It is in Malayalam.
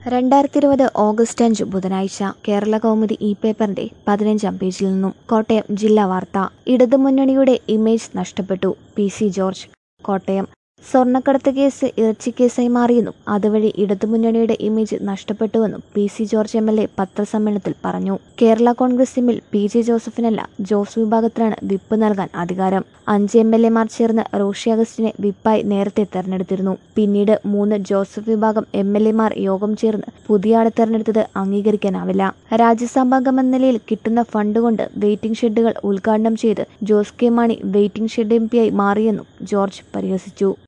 രണ്ടായിരത്തി ഇരുപത് ഓഗസ്റ്റ് അഞ്ച് ബുധനാഴ്ച കേരള കൗമുദി ഇ പേപ്പറിന്റെ പതിനഞ്ചാം പേജിൽ നിന്നും കോട്ടയം ജില്ലാ വാർത്ത ഇടതുമുന്നണിയുടെ ഇമേജ് നഷ്ടപ്പെട്ടു പി സി ജോർജ് കോട്ടയം സ്വർണ്ണക്കടത്ത് കേസ് ഇറച്ചിക്കേസായി മാറിയെന്നും അതുവഴി ഇടതുമുന്നണിയുടെ ഇമേജ് നഷ്ടപ്പെട്ടുവെന്നും P C George M L A പത്രസമ്മേളനത്തിൽ പറഞ്ഞു കേരള കോൺഗ്രസ് എമ്മിൽ പി ജെ ജോസഫിനല്ല ജോസ് വിഭാഗത്തിനാണ് വിപ്പ് നൽകാൻ അധികാരം അഞ്ച് എം എൽ എമാർ ചേർന്ന് റോഷി അഗസ്റ്റിനെ വിപ്പായി നേരത്തെ തെരഞ്ഞെടുത്തിരുന്നു പിന്നീട് മൂന്ന് ജോസഫ് വിഭാഗം എം എൽ എമാർ യോഗം ചേർന്ന് പുതിയ ആളെ തെരഞ്ഞെടുത്തത് അംഗീകരിക്കാനാവില്ല രാജ്യസഭാംഗമെന്ന നിലയിൽ കിട്ടുന്ന ഫണ്ട് കൊണ്ട് വെയിറ്റിംഗ് ഷെഡുകൾ ഉദ്ഘാടനം ചെയ്ത് Jose K Mani waiting shed M പിയായി മാറിയെന്നും ജോർജ് പരിഹസിച്ചു